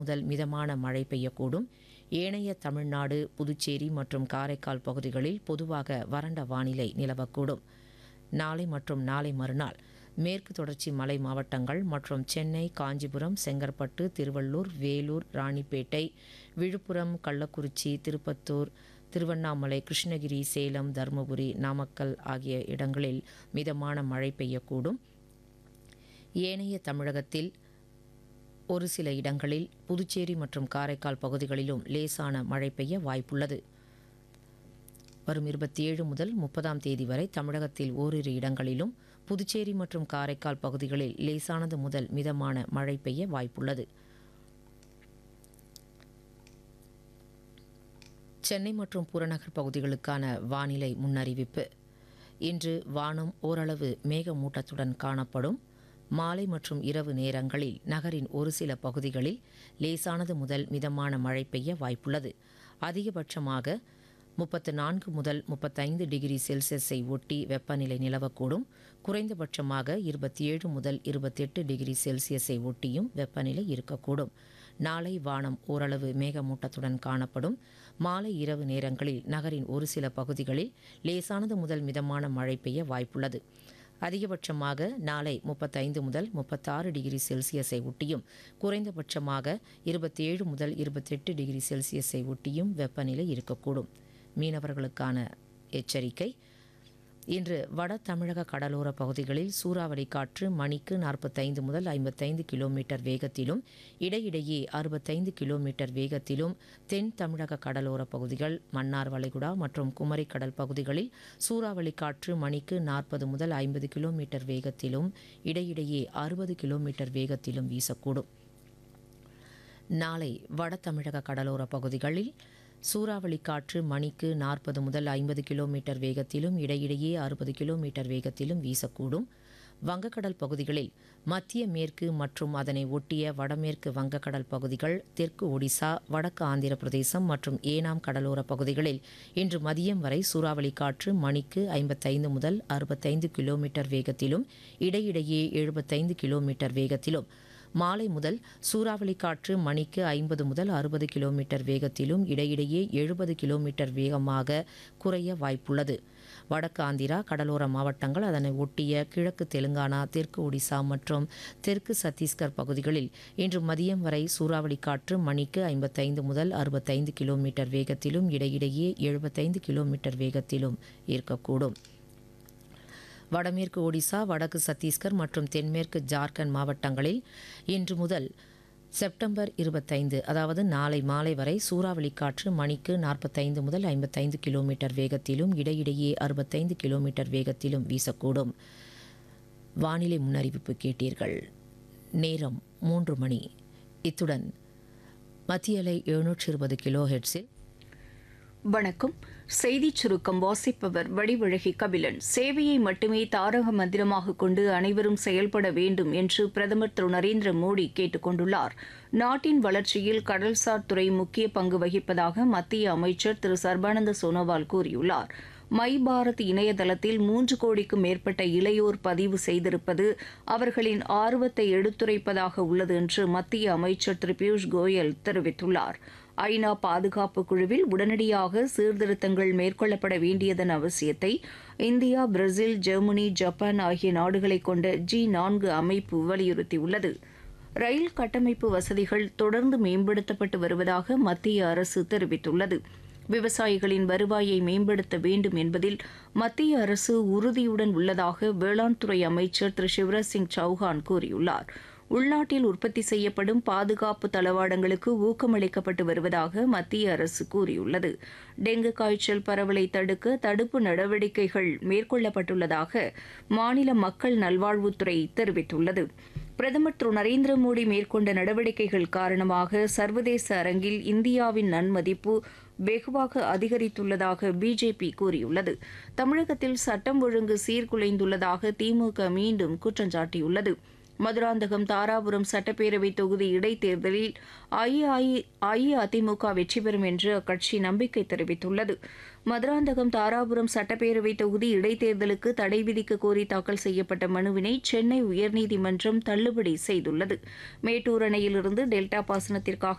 முதல் மிதமான மழை பெய்யக்கூடும் ஏனைய தமிழ்நாடு புதுச்சேரி மற்றும் காரைக்கால் பகுதிகளில் பொதுவாக வறண்ட வானிலை நிலவக்கூடும் நாளை மற்றும் நாளை மறுநாள் மேற்கு தொடர்ச்சி மலை மாவட்டங்கள் மற்றும் சென்னை காஞ்சிபுரம் செங்கற்பட்டு திருவள்ளூர் வேலூர் ராணிப்பேட்டை விழுப்புரம் கள்ளக்குறிச்சி திருப்பத்தூர் திருவண்ணாமலை கிருஷ்ணகிரி சேலம் தருமபுரி நாமக்கல் ஆகிய இடங்களில் மிதமான மழை பெய்யக்கூடும் ஏனைய தமிழகத்தில் ஒரு சில இடங்களில் புதுச்சேரி மற்றும் காரைக்கால் பகுதிகளிலும் லேசான மழை பெய்ய வாய்ப்புள்ளது வரும் இருபத்தி ஏழு முதல் முப்பதாம் தேதி வரை தமிழகத்தில் ஓரிரு இடங்களிலும் புதுச்சேரி மற்றும் காரைக்கால் பகுதிகளில் லேசானது முதல் மிதமான மழை பெய்ய வாய்ப்புள்ளது சென்னை மற்றும் புறநகர் பகுதிகளுக்கான வானிலை முன்னறிவிப்பு இன்று வானம் ஓரளவு மேகமூட்டத்துடன் காணப்படும் மாலை மற்றும் இரவு நேரங்களில் நகரின் ஒரு சில பகுதிகளில் லேசானது முதல் மிதமான மழை பெய்ய வாய்ப்புள்ளது அதிகபட்சமாக முப்பத்து நான்கு முதல் முப்பத்தைந்து டிகிரி செல்சியஸை ஒட்டி வெப்பநிலை நிலவக்கூடும் குறைந்தபட்சமாக இருபத்தி ஏழு முதல் இருபத்தெட்டு டிகிரி செல்சியஸை ஒட்டியும் வெப்பநிலை இருக்கக்கூடும் நாளை வானம் ஓரளவு மேகமூட்டத்துடன் காணப்படும் மாலை இரவு நேரங்களில் நகரின் ஒரு சில பகுதிகளில் லேசானது முதல் மிதமான மழை பெய்ய வாய்ப்புள்ளது அதிகபட்சமாக நாளை முப்பத்தைந்து முதல் முப்பத்தாறு டிகிரி செல்சியஸை ஒட்டியும் குறைந்தபட்சமாக இருபத்தி ஏழு முதல் இருபத்தெட்டு டிகிரி செல்சியஸை ஒட்டியும் வெப்பநிலை இருக்கக்கூடும் மீனவர்களுக்கான எச்சரிக்கை இன்று வட தமிழக கடலோர பகுதிகளில் சூறாவளி காற்று மணிக்கு நாற்பத்தைந்து முதல் ஐம்பத்தைந்து கிலோமீட்டர் வேகத்திலும் இடையிடையே அறுபத்தைந்து கிலோமீட்டர் வேகத்திலும் தென் தமிழக கடலோர பகுதிகள் மன்னார் வளைகுடா மற்றும் குமரி கடல் பகுதிகளில் சூறாவளி காற்று மணிக்கு நாற்பது முதல் ஐம்பது கிலோமீட்டர் வேகத்திலும் இடையிடையே அறுபது கிலோமீட்டர் வேகத்திலும் வீசக்கூடும் நாளை வட தமிழக கடலோர பகுதிகளில் சூறாவளி காற்று மணிக்கு நாற்பது முதல் ஐம்பது கிலோமீட்டர் வேகத்திலும் இடையிடையே அறுபது கிலோமீட்டர் வேகத்திலும் வீசக்கூடும் வங்கக்கடல் பகுதிகளில் மத்திய மேற்கு மற்றும் அதனை ஒட்டிய வடமேற்கு வங்கக்கடல் பகுதிகள் தெற்கு ஒடிசா வடக்கு ஆந்திர பிரதேசம் மற்றும் ஏனாம் கடலோர பகுதிகளில் இன்று மதியம் வரை சூறாவளி காற்று மணிக்கு ஐம்பத்தைந்து முதல் அறுபத்தைந்து கிலோமீட்டர் வேகத்திலும் இடையிடையே எழுபத்தைந்து கிலோமீட்டர் வேகத்திலும் மாலை முதல் சூறாவளி காற்று மணிக்கு ஐம்பது முதல் அறுபது கிலோமீட்டர் வேகத்திலும் இடையிடையே எழுபது கிலோமீட்டர் வேகமாக குறைய வாய்ப்புள்ளது வடக்கு ஆந்திரா கடலோர மாவட்டங்கள் அதனை ஒட்டிய கிழக்கு தெலுங்கானா தெற்கு ஒடிசா மற்றும் தெற்கு சத்தீஸ்கர் பகுதிகளில் இன்று மதியம் வரை சூறாவளி காற்று மணிக்கு ஐம்பத்தைந்து முதல் அறுபத்தைந்து கிலோமீட்டர் வேகத்திலும் இடையிடையே எழுபத்தைந்து கிலோமீட்டர் வேகத்திலும் இருக்கக்கூடும் வடமேற்கு ஒடிசா வடக்கு சத்தீஸ்கர் மற்றும் தென்மேற்கு ஜார்க்கண்ட் மாவட்டங்களில் இன்று முதல் செப்டம்பர் இருபத்தைந்து அதாவது நாளை மாலை வரை சூறாவளி காற்று மணிக்கு நாற்பத்தைந்து முதல் ஐம்பத்தைந்து கிலோமீட்டர் வேகத்திலும் இடையிடையே அறுபத்தைந்து கிலோமீட்டர் வேகத்திலும் வீசக்கூடும் வானிலை முன்னறிவிப்பு கேட்டீர்கள் நேரம் மூன்று மணி இத்துடன் மத்திய அலை எழுநூற்றி இருபது கிலோ ஹெட்ஸில் வணக்கம் செய்திச் சுருக்கம் வாசிப்பவர் வடிவழகி கபிலன் சேவையை மட்டுமே தாரக மந்திரமாக கொண்டு அனைவரும் செயல்பட வேண்டும் என்று பிரதமர் திரு நரேந்திர மோடி கேட்டுக் கொண்டுள்ளார் நாட்டின் வளர்ச்சியில் கடல்சார் துறை முக்கிய பங்கு வகிப்பதாக மத்திய அமைச்சர் திரு சர்பானந்த சோனோவால் கூறியுள்ளார் மை பாரத் இணையதளத்தில் மூன்று கோடிக்கும் மேற்பட்ட இளையோர் பதிவு செய்திருப்பது அவர்களின் ஆர்வத்தை எடுத்துரைப்பதாக உள்ளது என்று மத்திய அமைச்சர் திரு பியூஷ் கோயல் தெரிவித்துள்ளார் ஐநா பாதுகாப்பு குழுவில் உடனடியாக சீர்திருத்தங்கள் மேற்கொள்ளப்பட வேண்டியதன் அவசியத்தை இந்தியா பிரேசில் ஜெர்மனி ஜப்பான் ஆகிய நாடுகளை கொண்ட ஜி நான்கு அமைப்பு வலியுறுத்தியுள்ளது ரயில் கட்டமைப்பு வசதிகள் தொடர்ந்து மேம்படுத்தப்பட்டு வருவதாக மத்திய அரசு தெரிவித்துள்ளது விவசாயிகளின் வருவாயை மேம்படுத்த வேண்டும் என்பதில் மத்திய அரசு உறுதியுடன் உள்ளதாக வேளாண் துறை அமைச்சர் திரு சிவராஜ் சிங் சௌஹான் கூறியுள்ளார் உள்நாட்டில் உற்பத்தி செய்யப்படும் பாதுகாப்பு தளவாடங்களுக்கு ஊக்கமளிக்கப்பட்டு வருவதாக மத்திய அரசு கூறியுள்ளது டெங்கு காய்ச்சல் பரவலை தடுக்க தடுப்பு நடவடிக்கைகள் மேற்கொள்ளப்பட்டுள்ளதாக மாநில மக்கள் நல்வாழ்வுத்துறை தெரிவித்துள்ளது பிரதமர் திரு நரேந்திர மோடி மேற்கொண்ட நடவடிக்கைகள் காரணமாக சர்வதேச அரங்கில் இந்தியாவின் நன்மதிப்பு வெகுவாக அதிகரித்துள்ளதாக பிஜேபி கூறியுள்ளது தமிழகத்தில் சட்டம் ஒழுங்கு சீர்குலைந்துள்ளதாக திமுக மீண்டும் குற்றம் சாட்டியுள்ளது மதுராந்தகம் தாராபுரம் சட்டப்பேரவை தொகுதி இடைத்தேர்தலில் அஇஅஇ- அஇஅதிமுக வெற்றி பெறும் என்று அக்கட்சி நம்பிக்கை தெரிவித்துள்ளது மதுராந்தகம் தாராபுரம் சட்டப்பேரவை தொகுதி இடைத்தேர்தலுக்கு தடை விதிக்க கோரி தாக்கல் செய்யப்பட்ட மனுவினை சென்னை உயர்நீதிமன்றம் தள்ளுபடி செய்துள்ளது மேட்டூர் அணையிலிருந்து டெல்டா பாசனத்திற்காக